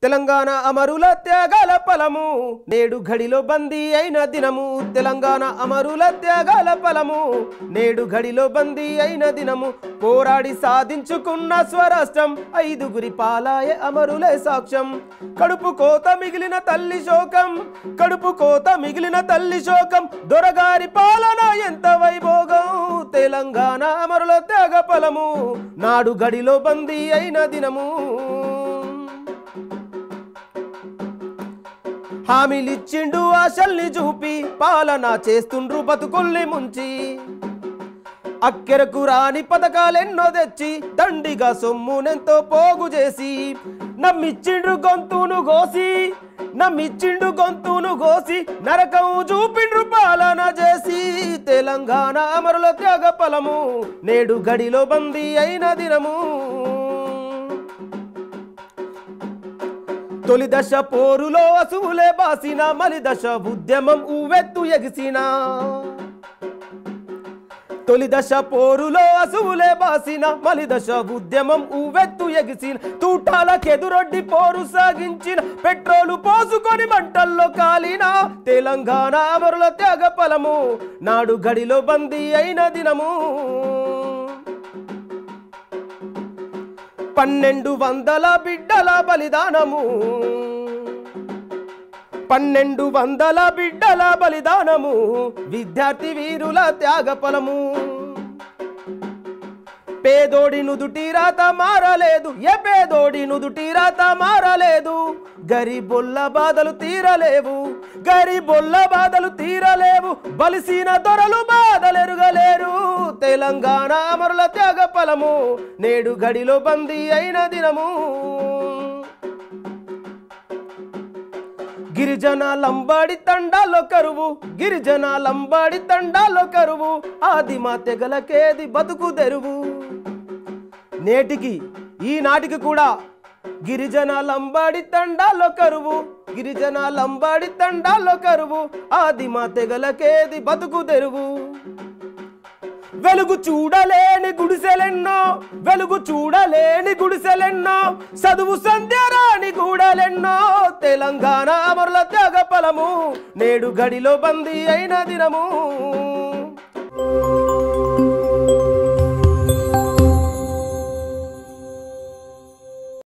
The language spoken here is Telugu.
తెలంగాణ అమరుల త్యాగాల ఫలము నేడు ఘడిలో బందీ అయిన దినము తెలంగాణ అమరుల త్యాగాల ఫలము నేడు ఘడిలో బందీ అయిన దినము పోరాడి సాధించుకున్న స్వరాష్ట్రం ఐదుగురి పాలాయ అమరులే సాక్ష్యం కడుపు కోత మిగిలిన తల్లి శోకం కడుపు కోత మిగిలిన తల్లి శోకం దొరగారి పాలన ఎంత వైభోగం తెలంగాణ అమరుల త్యాగ ఫలము నాడు గడిలో బందీ అయిన దినము హామీలిచ్చిండు ఆశల్ని చూపి పాలన చేస్తుండ్రు బతుకుల్ని ముంచి అక్కెరకు రాని పథకాలెన్నో తెచ్చి దండిగా సొమ్మునెంతో పోగు చేసి నమ్మిచ్చిండ్రు గొంతును గోసి నమ్మిచ్చిండు గొంతును గోసి నరకం చూపిండ్రు పాలన చేసి తెలంగాణ అమరుల త్యాగ ఫలము నేడు గడిలో బందీ అయిన దినము తొలి దశ పోరులో అసువులే బాసిన మలి దశ ఉద్యమం ఉవ్వెత్తు ఎగిసిన తొలి దశ పోరులో అసువులే బాసిన మలి దశ ఉద్యమం ఉవ్వెత్తు ఎగిసిన తూటాలకెదురొడ్డి పోరు సాగించిన పెట్రోలు పోసుకొని మంటల్లో కాలిన తెలంగాణ అమరుల త్యాగ ఫలము నాడు గడిలో బందీ అయిన దినము పన్నెండు వందల బిడ్డల బలిదానము పన్నెండు వందల బిడ్డల బలిదానము విద్యార్థి వీరుల త్యాగ ఫలము పేదోడి నుదుటి రాత మారలేదు ఏ పేదోడి నుదుటి రాత మారలేదు గరిబొల్ల బాధలు తీరలేవు గరిబొల్ల బాధలు తీరలేవు బలిసిన దొరలు బాధలెరుగలేరు తెలంగాణ అమరుల త్యాగ ఫలము నేడు గడిలో బందీ అయిన దినము గిరిజన లంబాడి తండాలో కరువు గిరిజన లంబాడి తండాలో కరువు ఆదిమ తెగలకేది బతుకు తెరువు నేటికి ఈనాటికి కూడా గిరిజన లంబాడి తండాలో కరువు గిరిజన లంబాడి తండాలో కరువు ఆదిమ తెగలకేది బతుకు తెరువు వెలుగు చూడలేని గుడిసెలెన్నో వెలుగు చూడలేని గుడిసెలెన్నో చదువు సంధ్యరాని గూడలెన్నో తెలంగాణ అమరుల త్యాగ ఫలము నేడు గడిలో బందీ అయిన దినము